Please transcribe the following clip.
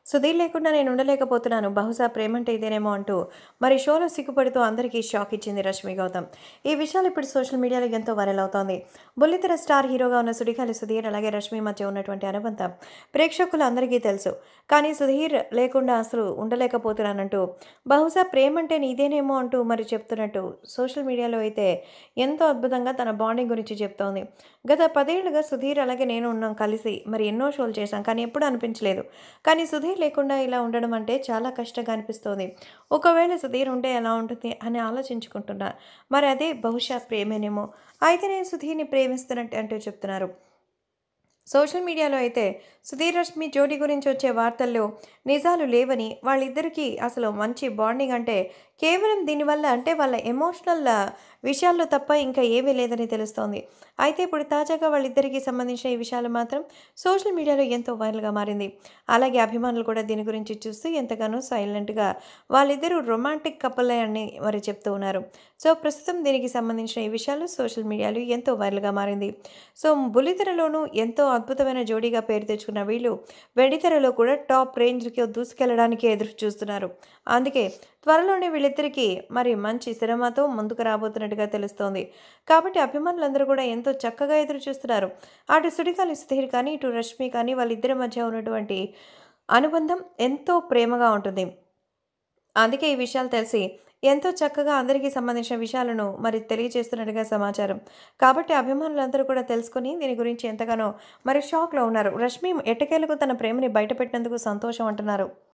సుధీర్ లేకుండా నేను ఉండలేకపోతున్నాను బహుశా ప్రేమంటే ఇదేనేమో అంటూ మరి షోలో సిగ్గుపడుతూ అందరికీ షాక్ ఇచ్చింది రష్మి గౌతమ్ ఈ విషయాలు ఇప్పుడు సోషల్ మీడియాలో ఎంతో వైరల్ అవుతోంది బుల్లితెర స్టార్ హీరోగా ఉన్న సుడిగాలి సుధీర్ అలాగే రష్మి మధ్య ఉన్నటువంటి అనుబంధం ప్రేక్షకులు అందరికీ తెలుసు కానీ సుధీర్ లేకుండా అసలు ఉండలేకపోతున్నానంటూ బహుశా ప్రేమంటే నీదేనేమో అంటూ మరి చెప్తున్నట్టు సోషల్ మీడియాలో అయితే ఎంతో అద్భుతంగా తన బాండింగ్ గురించి చెప్తోంది గత పదేళ్లుగా సుధీర్ అలాగే నేను ఉన్నాం కలిసి మరి ఎన్నో షోలు చేశాం కానీ ఎప్పుడూ అనిపించలేదు కానీ సుధీర్ లేకుండా ఇలా ఉండడం అంటే చాలా కష్టంగా అనిపిస్తోంది ఒకవేళ సుధీర్ ఉంటే ఎలా ఉంటుంది అని ఆలోచించుకుంటున్నా మరి అదే బహుశా ప్రేమేనేమో అయితే నేను సుధీర్ని ప్రేమిస్తున్నట్టు అంటూ చెప్తున్నారు సోషల్ మీడియాలో అయితే సుధీర్ రష్మి జోడీ గురించి వచ్చే వార్తల్లో నిజాలు లేవని వాళ్ళిద్దరికీ అసలు మంచి బాండింగ్ అంటే కేవలం దీనివల్ల అంటే వాళ్ళ ఎమోషనల్ విషయాల్లో తప్ప ఇంకా ఏమీ లేదని తెలుస్తోంది అయితే ఇప్పుడు తాజాగా వాళ్ళిద్దరికీ సంబంధించిన ఈ విషయాలు మాత్రం సోషల్ మీడియాలో ఎంతో వైరల్గా మారింది అలాగే అభిమానులు కూడా దీని గురించి చూస్తూ ఎంతగానో సైలెంట్గా వాళ్ళిద్దరూ రొమాంటిక్ కపుల్ అని మరి చెప్తూ ఉన్నారు సో ప్రస్తుతం దీనికి సంబంధించిన ఈ విషయాలు సోషల్ మీడియాలో ఎంతో వైరల్గా మారింది సో బుల్లితెరలోనూ ఎంతో అద్భుతమైన జోడీగా పేరు తెచ్చుకున్న వీళ్ళు వెండితెరలో కూడా టాప్ రేంజ్కి దూసుకెళ్లడానికి ఎదురు చూస్తున్నారు అందుకే త్వరలోనే వీళ్ళిద్దరికీ మరి మంచి సినిమాతో ముందుకు రాబోతున్నట్టుగా తెలుస్తోంది కాబట్టి అభిమానులందరూ కూడా ఎంతో చక్కగా ఎదురు చూస్తున్నారు అటు సుడిగాలి సుధీర్ కానీ ఇటు రష్మి కానీ వాళ్ళిద్దరి మధ్య ఉన్నటువంటి అనుబంధం ఎంతో ప్రేమగా ఉంటుంది అందుకే ఈ విషయాలు తెలిసి ఎంతో చక్కగా అందరికీ సంబంధించిన విషయాలను మరి తెలియజేస్తున్నట్టుగా సమాచారం కాబట్టి అభిమానులందరూ కూడా తెలుసుకొని దీని గురించి ఎంతగానో మరి షాక్లో ఉన్నారు రష్మి ఎట్టకేలకు తన ప్రేమని బయటపెట్టినందుకు సంతోషం అంటున్నారు